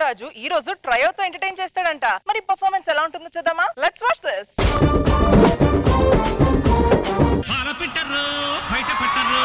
రాజు ఈ రోజు ట్రయో తో ఎంటర్టైన్ చేస్తాడంట మరి పర్ఫార్మెన్స్ ఎలా ఉంటుందో చూద్దామా లెట్స్ వాచ్ దిస్ పాలపిట్టరు బయట పెట్టరు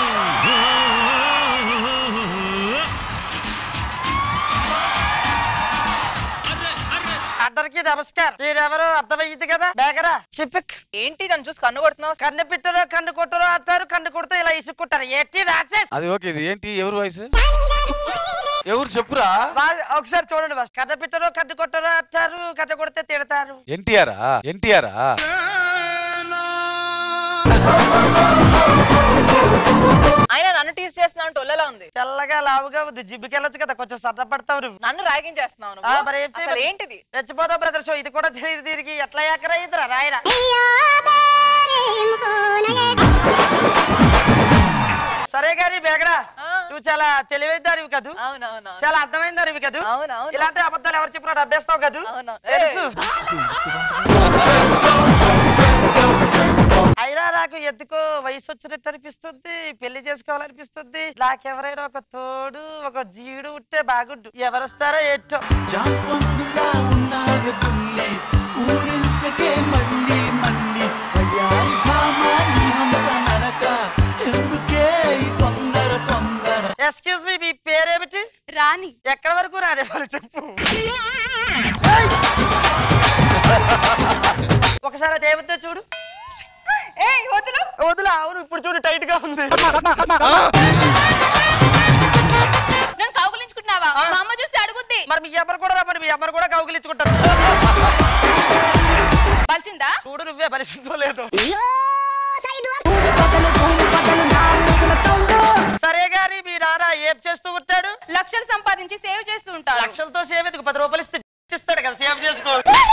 అందరికి నమస్కారం మీరెవరో అర్థమయ్యింది కదా బేగరా చెప్పక్ ఏంటి నన్ను చూసి కన్ను కొడుతున్నావు కన్ను పిట్టరు కన్ను కొట్టరు అంటారు కన్ను కొడితే ఇలా ఇసుక్కుంటారు ఏంటి రాసేసి అది ఓకే ఇది ఏంటి ఎవరు వాయిస్ ఎవరు చెప్పురా ఒకసారి చూడండి బాస్ కన్ను పిట్టరు కన్ను కొట్టరు అంటారు కన్ను కొడితే తిడతారు ఎన్టీఆరా ఎన్టీఆరా ఆయన నన్ను టీస్ చేస్తున్నావు అంటే ఒళ్ళలా ఉంది తెల్లగా లావుగా ఉంది జిమ్కి వెళ్ళొచ్చు కదా కొంచెం సన్నపడతావు నువ్వు నన్ను ర్యాగింగ్ చేస్తున్నావు ఆ, నువ్వు? మరి ఏం అసలు చేయమంటావు? ఏంటిది రెచ్చిపోతావు బ్రదర్ షో ఇది కూడా తెలియదు దీనికి ఎట్లా ఎక్కరైందిరా రాయరా సరే గారి బేగరా ఆ. నువ్వు చాలా తెలివైన దానివి కదూ అవునవును చాలా అర్థమైన దానివి కదూ అవునవును. ఇలాంటి అబద్ధాలు ఎవరు చెప్పినా అభ్యస్తావు కదూ అవును. తెలుసు. అయినా నాకు ఎందుకో వయసు వచ్చినట్టు అనిపిస్తుంది పెళ్లి చేసుకోవాలనిపిస్తుంది నాకెవరైనా ఒక తోడు ఒక జీడు ఉంటే బాగుండు ఎవరు వస్తారో ఏంటో జాపండులా ఉన్నావే బుల్లి ఊరించకే మళ్ళీ మళ్ళీ వయ్యారి భామ నీ హంస నడక ఎందుకే ఈ తొందర తొందర ఎక్స్క్యూజ్ మీ మీ పేరేమిటి రాణి ఎక్కడ వరకు రానే వాళ్ళు చెప్పు ఒకసారి అది ఏముందో చూడు ఏయ్ వదులు వదిలే అవును ఇప్పుడు చూడు టైట్ గా ఉంది నన్ను కౌగులించుకుంటున్నావా ఆ. మా అమ్మ చూస్తే అడుగుద్ది మరి మీ అమ్మరు కూడా రా మరి మీ అమ్మరు కూడా కౌగిలించుకుంటారు బలిసిందా చూడు నువ్వే పరిస్థితితో లేదు సరే గాని మీ నాన్న ఏం చేస్తూ ఉంటాడు లక్షలు సంపాదించి సేవ్ చేస్తూ ఉంటారు లక్షలతో సేవ్ ఎందుకు పది రూపాయలు ఇస్తే ఇస్తాడు కదా సేవ్ చేసుకో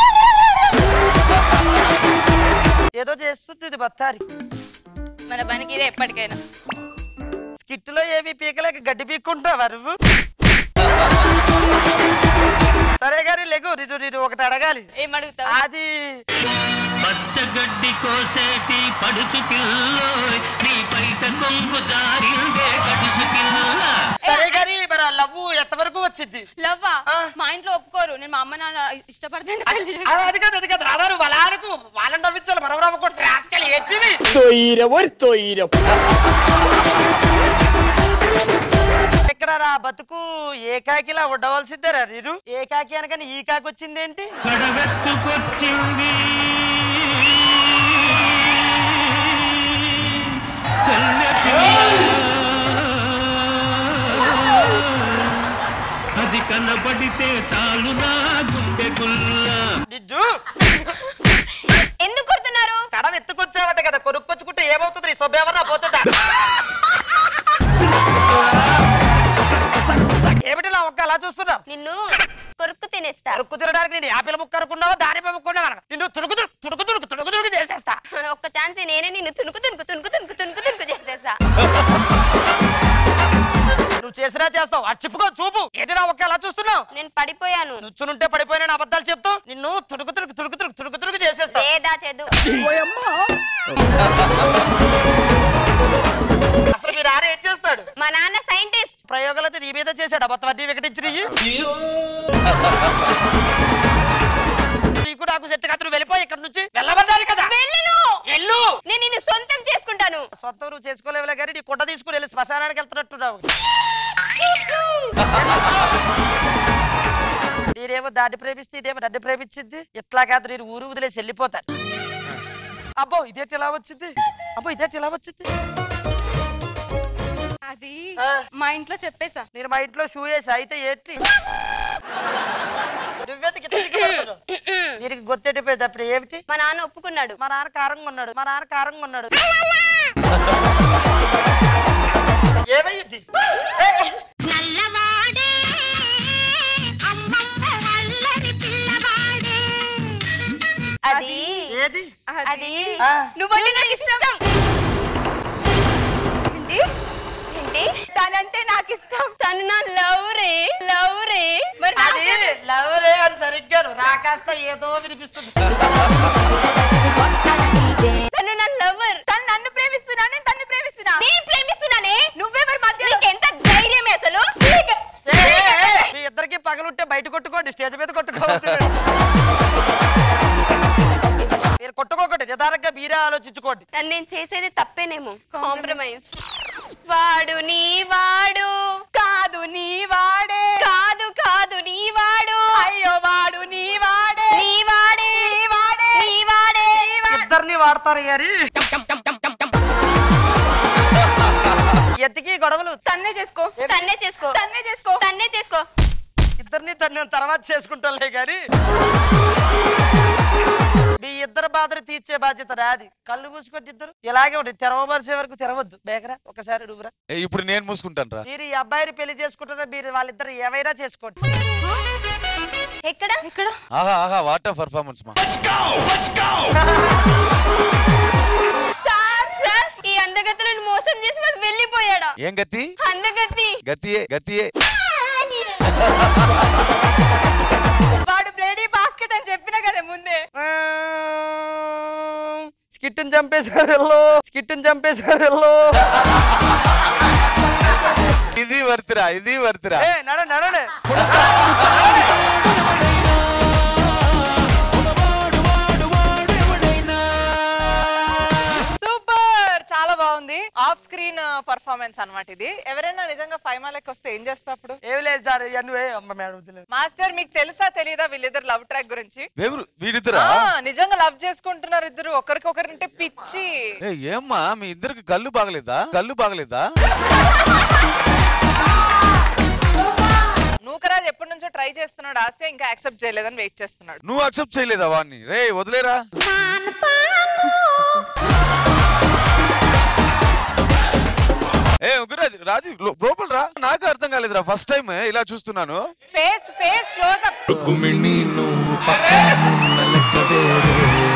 ఏదో చేస్తుంది ఇది బత్తారి మన పనికి ఇదే ఎప్పటికైనా స్కిట్ లో ఏమి పీకలేక గడ్డి పీక్కుంటావా నువ్వు సరే గాని లెగు నేను నేను ఒకటి అడగాలి ఏం అడుగుతావు అది పచ్చగడ్డి కోసేటి పడుచు పిల్లో నీ పైట కొంగు జారిందే కడుచు పిల్ల సరే గాని మరి లవ్ ఎంతవరకు వచ్చింది లవ్వా ఆ. మా ఇంట్లో ఒప్పుకోరు నేను మా అమ్మ నాన్న ఇష్టపడతాను పెళ్లి చేసుకో. అది అది కాదు అది కాదు రాదారు వాళ్ళకు వాళ్ళని నవ్వించాలి మనం నవ్వకూడదు రాసుకెళ్ళి ఏంటిది ఇక్కడ రా బతుకు ఏకాకిలా ఉండవలసిందేరా నేను ఏకాకి అనగానే ఈ కాకి వచ్చిందేంటి కడవెత్తుకొచ్చింది కన్నె పిల్ల. అది కనబడితే చాలు నా గుండె గుల్ల నిన్ను ఎందుకు కొడుతున్నారు కడం ఎత్తుకొచ్చావట కదా కొనుక్కొచ్చుకుంటే ఏమవుతుంది నీ సొబ్బేమన్నా పోతుందా ఏమిటి నా ఒక్క అలా చూస్తున్నావు నిన్ను కొరుక్కు తినేస్తా అరుక్కు తినడానికి నేను యాపిల్ ముక్క అనుకున్నావా దాని ముక్కున్నావా నిన్ను తుడుకు తుడుకు తుడుకు తుడుకు తుడుకు తుడుకు చేసేస్తా ఒక్క ఛాన్స్ నేనే నిన్ను తునుకు తునుకు తునుకు తునుకు తునుకు తునుకు చేసేస్తా నువ్వు చేసినా చేస్తావు అది చెప్పుకో చూపు ఏంటి నా ఒక్క అలా చూస్తున్నావు నేను పడిపోయాను నుంచునుంటే పడిపోయిన నా అబద్ధాలు చెప్తూ నిన్ను తుడుకు తుడుకు తుడుకు తుడుకు తుడుకు తుడుకు చేసేస్తావు లేదా చేదు అసలు మీరు ఆడ ఏం చేస్తాడు మా నాన్న సైంటిస్ట్ ప్రయోగాలైతే నీ మీద చేశాడు అబద్ధం అన్ని వికటించినవి నీకు నాకు సెట్ కాదు నువ్వు వెళ్ళిపోయి ఇక్కడ నుంచి వెళ్ళమన్నారు కదా వెళ్ళను ఎల్లు నేను నిన్ను సొంతం చేసుకుంటాను సొంతం నువ్వు చేసుకోలేవులే కానీ నీ కుండ తీసుకుని వెళ్ళి శ్మశానానికి వెళ్తున్నట్టున్నావు నేనేమో దాన్ని ప్రేమిస్తే ఇదేమో నన్ను ప్రేమించింది ఇట్లా కాదు నేను ఊరు వదిలేసి వెళ్ళిపోతాను అబ్బో ఇదేంటి ఇలా వచ్చింది అబ్బో ఇదేంటి ఇలా వచ్చింది అది ఆ. మా ఇంట్లో చెప్పేసా నేను మా ఇంట్లో షూ వేసా అయితే ఏంటి నువ్వెందుకు ఇట్లా సిగ్గుపడుతున్నావు? దీనికి గొత్తెట్టిపోయింది అప్పుడు ఏమిటి మా నాన్న ఒప్పుకున్నాడు మా నాన్న కారంగా ఉన్నాడు మా నాన్న కారంగా ఉన్నాడు ఏమయ్యింది నల్లవాడే అమ్మమ్మ వల్లరి పిల్లవాడే అది ఏది అది ఆ. నువ్వంటే నాకు ఇష్టం ఏంటి ఏంటి తనంటే నాకు ఇష్టం తను నా లవ్ రే లవ్ రే మరి అది నాకే- లవ్ రే అని సరిగ్గా రాకాస్త ఏదో వినిపిస్తుంది తను నా లవర్ తను నన్ను ప్రేమిస్తున్నా నేను తన్ను ప్రేమిస్తున్నా నేను ప్రేమిస్తున్నానే నువ్వే మరి మధ్య నీకు ఎంత ధైర్యం అసలు ఏ, ఏ, ఏ, మీ ఇద్దరికి పగలుంటే బయట కొట్టుకోండి కొట్టుకోండి స్టేజ్ మీద కొట్టుకోవద్దు మీరు కొట్టుకోకండి నిదానంగా మీరే ఆలోచించుకోండి నన్ను నేను చేసేది తప్పేనేమో కాంప్రమైజ్ వాడు నీ వాడు కాదు నీ వాడే కాదు కాదు నీ వాడు అయ్యో వాడు నీ వాడే నీ వాడే నీ వాడే నీ వాడే ఇద్దరిని వాడతారు గారి ఎత్తికి గొడవలు తన్నే చేసుకో తన్నే చేసుకో తన్నే చేసుకో తన్నే చేసుకో ఇద్దరిని తను తర్వాత చేసుకుంటాలే గాని మీ ఇద్దరు బాధలు తీర్చే బాధ్యత నాది కళ్ళు మూసుకొని ఇద్దరు ఇలాగే ఉండి తెరవమరిసే వరకు తెరవద్దు బేకరా ఒకసారి నువ్వురా ఏ, ఇప్పుడు నేను మూసుకుంటాను రా మీరు ఈ అబ్బాయిని పెళ్లి చేసుకుంటారా మీరు వాళ్ళిద్దరు ఏమైనా చేసుకోండి ఎక్కడ ఎక్కడ ఆహా ఆహా వాటర్ పర్ఫార్మెన్స్ మా సార్ సార్ ఈ అందగతులను మోసం చేసి వాడు వెళ్ళిపోయాడా ఏం గతి అందగతి గతియే గతియే వాడు బ్లేడీ బాస్కెట్ అని చెప్పినా కదా ముందే స్కిట్ని చంపేశారు ఎల్లో స్కిట్ని చంపేశారు ఎల్లో ఇది వర్తిరా ఇది వర్తిరా ఏ నడ నడనే సూపర్ చాలా బాగుంది ఆఫ్ స్క్రీన్ పర్ఫార్మెన్స్ అన్నమాట ఇది ఎవరైనా నిజంగా ఫైవ్ మాలకి వస్తే ఏం చేస్తా అప్పుడు ఏమి లేదు సార్ నువ్వే అమ్మ మేడం వద్దులే. మాస్టర్ మీకు తెలుసా తెలీదా వీళ్ళిద్దరు లవ్ ట్రాక్ గురించి ఎవరు వీడిద్దరా ఆ, నిజంగా లవ్ చేసుకుంటున్నారు ఇద్దరు ఒకరికొకరింటే పిచ్చి ఏ, ఏమ్మా మీ ఇద్దరికి కళ్ళు బాగలేదా కళ్ళు బాగలేదా నూకరాజ్ ఎప్పటి నుంచో ట్రై చేస్తున్నాడు ఆశ ఇంకా యాక్సెప్ట్ చేయలేదని వెయిట్ చేస్తున్నాడు నువ్వు అక్సెప్ట్ చేయలేదా వాడిని రే వదిలేరా ఏ గురాజ్ రాజు లో- లోపల రా నాకు అర్థం కాలేదురా ఫస్ట్ టైం ఇలా చూస్తున్నాను face face close up Rukmini నువ్వు పక్కనున్న లెక్క వేరే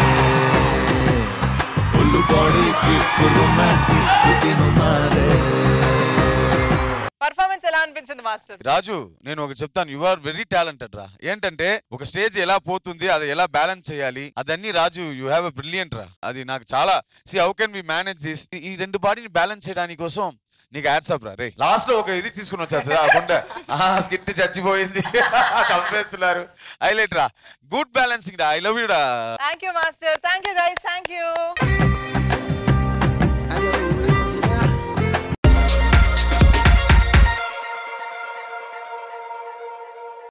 ఫుల్ బాడీకి ఫుల్ మ్యాటిక్ తిను మారే పర్ఫార్మెన్స్ ఎలా అనిపించింది మాస్టర్ రాజు నేను ఒకటి చెప్తాను యు ఆర్ వెరీ టాలెంటెడ్ రా ఏంటంటే ఒక స్టేజ్ ఎలా పోతుంది అది ఎలా బ్యాలెన్స్ చేయాలి అదన్నీ Raju you have a brilliant రా అది నాకు చాలా see how can we manage this ఈ రెండు బాడీని బ్యాలెన్స్ చేయడానికి కోసం నీకు యాడ్స్ అప్ రా రే లాస్ట్ లో ఒక ఇది తీసుకుని వచ్చారు కదా గుండ స్కిట్ చచ్చిపోయింది చంపేస్తున్నారు హైలైట్ రా గుడ్ బ్యాలెన్సింగ్ రా ఐ లవ్ యూ రా thank you master thank you guys thank you